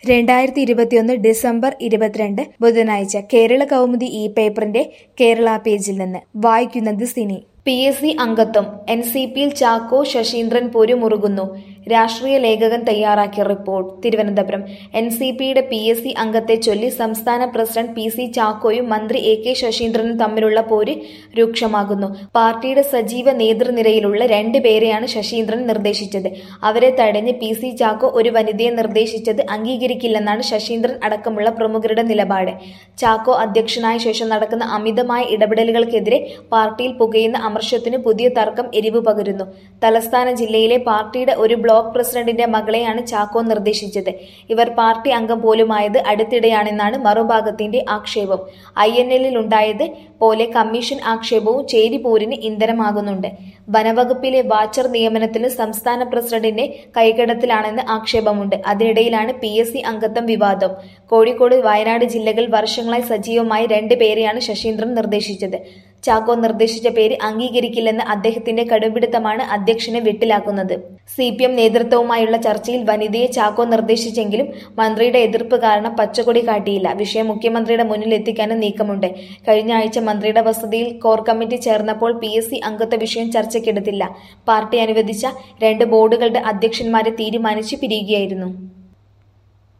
രണ്ടായിരത്തി ഇരുപത്തിയൊന്ന് ഡിസംബർ ഇരുപത്തിരണ്ട് ബുധനാഴ്ച കേരള കൗമുദി ഈ പേപ്പറിന്റെ കേരള പേജിൽ നിന്ന് വായിക്കുന്നത് സിനി പി എസ് സി അംഗത്വം എൻ സി പിയിൽ ചാക്കോ ശശീന്ദ്രൻ പൊരുമുറുകുന്നു രാഷ്ട്രീയ ലേഖകൻ തയ്യാറാക്കിയ റിപ്പോർട്ട് തിരുവനന്തപുരം എൻ സി പിയുടെ പി എസ് സി അംഗത്തെ ചൊല്ലി സംസ്ഥാന പ്രസിഡന്റ് പി സി ചാക്കോയും മന്ത്രി എ കെ ശശീന്ദ്രനും തമ്മിലുള്ള പോര് രൂക്ഷമാകുന്നു പാർട്ടിയുടെ സജീവ നേതൃനിരയിലുള്ള രണ്ട് പേരെയാണ് ശശീന്ദ്രൻ നിർദ്ദേശിച്ചത് അവരെ തടഞ്ഞ് പി സി ചാക്കോ ഒരു വനിതയെ നിർദ്ദേശിച്ചത് അംഗീകരിക്കില്ലെന്നാണ് ശശീന്ദ്രൻ അടക്കമുള്ള പ്രമുഖരുടെ നിലപാട് ചാക്കോ അധ്യക്ഷനായ ശേഷം നടക്കുന്ന അമിതമായ ഇടപെടലുകൾക്കെതിരെ പാർട്ടിയിൽ പുകയുന്ന അമർഷത്തിന് പുതിയ തർക്കം എരിവ് പകരുന്നു തലസ്ഥാന ജില്ലയിലെ പാർട്ടിയുടെ ഒരു ബ്ലോക്ക് പ്രസിഡന്റിന്റെ മകളെയാണ് ചാക്കോ നിർദ്ദേശിച്ചത് ഇവർ പാർട്ടി അംഗം പോലുമായത് അടുത്തിടെയാണെന്നാണ് മറുഭാഗത്തിന്റെ ആക്ഷേപം ഐ എൻ എല്ലിൽ ഉണ്ടായത് പോലെ കമ്മീഷൻ ആക്ഷേപവും ചേരിപോരിന് ഇന്ധനമാകുന്നുണ്ട് വനവകുപ്പിലെ വാച്ചർ നിയമനത്തിന് സംസ്ഥാന പ്രസിഡന്റിന്റെ കൈകടത്തിലാണെന്ന് ആക്ഷേപമുണ്ട് അതിനിടയിലാണ് പി എസ് സി അംഗത്വം വിവാദം കോഴിക്കോട് വയനാട് ജില്ലകൾ വർഷങ്ങളായി സജീവമായി രണ്ട് പേരെയാണ് ശശീന്ദ്രൻ നിർദ്ദേശിച്ചത് ചാക്കോ നിർദ്ദേശിച്ച പേര് അംഗീകരിക്കില്ലെന്ന അദ്ദേഹത്തിന്റെ കടുംപിടുത്തമാണ് അധ്യക്ഷനെ വെട്ടിലാക്കുന്നത് സി പി എം നേതൃത്വവുമായുള്ള ചർച്ചയിൽ വനിതയെ ചാക്കോ നിർദ്ദേശിച്ചെങ്കിലും മന്ത്രിയുടെ എതിർപ്പ് കാരണം പച്ചക്കൊടി കാട്ടിയില്ല വിഷയം മുഖ്യമന്ത്രിയുടെ മുന്നിൽ എത്തിക്കാനും നീക്കമുണ്ട് കഴിഞ്ഞ ആഴ്ച മന്ത്രിയുടെ വസതിയിൽ കോർ കമ്മിറ്റി ചേർന്നപ്പോൾ പി എസ് സി അംഗത്വ വിഷയം ചർച്ചയ്ക്കെടുത്തില്ല പാർട്ടി അനുവദിച്ച രണ്ട് ബോർഡുകളുടെ അധ്യക്ഷന്മാരെ തീരുമാനിച്ച് പിരിയുകയായിരുന്നു